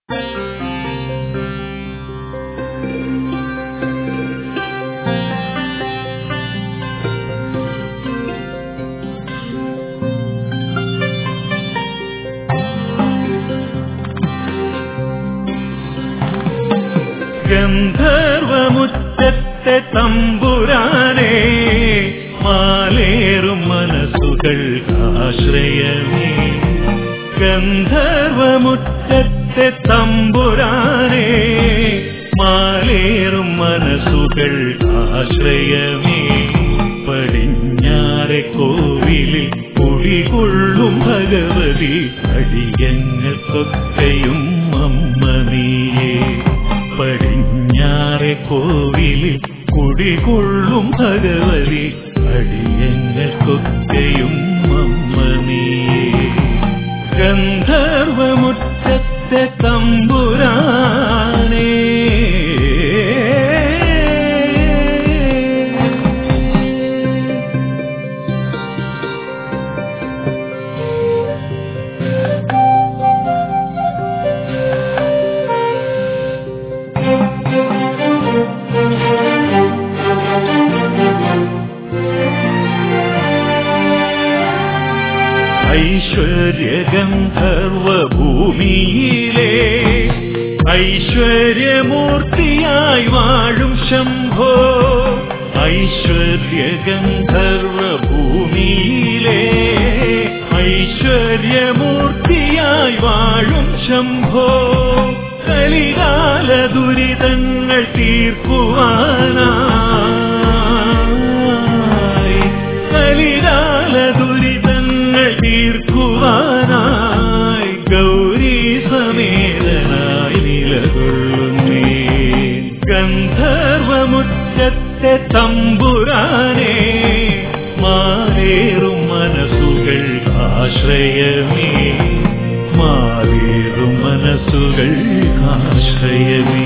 ഗന്ധർവമുറ്റത്തെ തമ്പുരാനെ മാലേറും മനസ്സുകൾ ആശ്രയമേ ഗന്ധർവമുറ്റത്തെ തമ്പുരാനെ മാലേറും മനസ്സുകൾ ആശ്രയമേ പടിഞ്ഞാറെ കോവിലിൽ കുടികൊള്ളും ഭഗവതി അടിയങ്ങൾക്കൊക്കെയും അമ്മ നീയേ പടിഞ്ഞാറെ കോവിലിൽ കുടികൊള്ളും ഭഗവതി അടിയങ്ങൾക്കൊക്കെയും അമ്മ നീയേ ഗന്ധർവമുറ്റത്തെ തമ്പുരാനേ ഐശ്വര്യഗന്ധർവഭൂമിയിലെ ഐശ്വര്യമൂർത്തിയായി വാഴും ശംഭോ ഐശ്വര്യഗന്ധർവഭൂമിയിലെ ഐശ്വര്യമൂർത്തിയായി വാഴും ശംഭോ കലികാല ദുരിതങ്ങൾ തീർക്കുവാനായി കലികാല ദുരിതങ്ങൾ തീർക്കുവാനായി ഗൗരി സമേതനായി നിലകൊള്ളുന്നേ ഗന്ധർവമുറ്റത്തെ തമ്പുരാനെ മാറേറും മനസ്സുകൾ ആശ്രയമേ മാറേറും മനസ്സുകൾ ആശ്രയമേ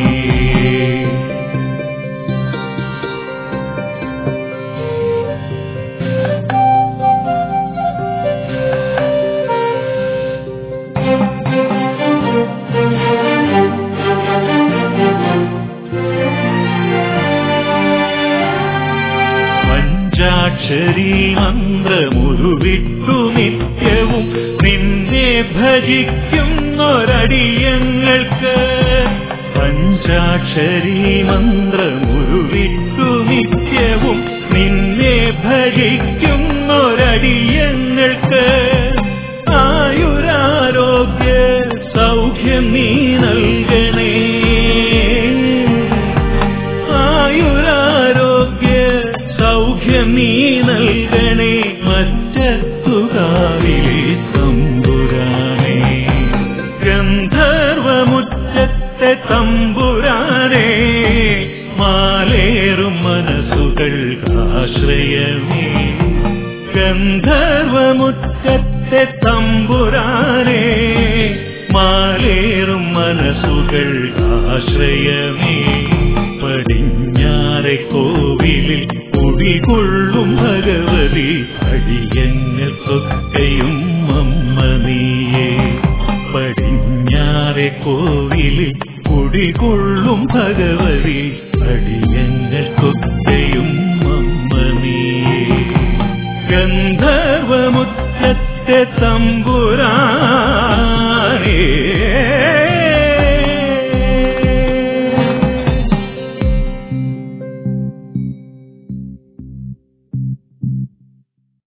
പഞ്ചാക്ഷരി മന്ത്രമുരുവിട്ടു നിത്യവും നിന്നെ ഭജിക്കുന്നൊരടിയങ്ങൾക്ക് പഞ്ചാക്ഷരി മന്ത്രമുരുവിട്ടു നിത്യവും നിന്നെ ഭജിക്കുന്നൊരടിയങ്ങൾക്ക് ആയുരാരോഗ്യ സൗഖ്യം നീ നൽകണേ ആയുരാരോഗ്യ സൗഖ്യം നീ നൽകണേ മറ്റത്തുകാവിലെ തമ്പുരാനേ ഗന്ധർവമുറ്റത്തെ തമ്പുരാനേ മാലേറും മനസ്സുകൾ ആശ്രയമേ ഗന്ധർവമുറ്റത്തെ തമ്പുരാനേ മാലേറും മനസ്സുകൾ ആശ്രയമേ പടിഞ്ഞാറെ കോവിലിൽ കുടികൊള്ളും ഭഗവതി അടിയങ്ങൾക്കൊക്കെയും അമ്മ നീയേ പടിഞ്ഞാറെ കോവിലിൽ കുടികൊള്ളും ഭഗവതി അടിയങ്ങൾക്കൊക്കെയും അമ്മ നീയേ ഗന്ധർവമുറ്റത്തെ തമ്പുരാ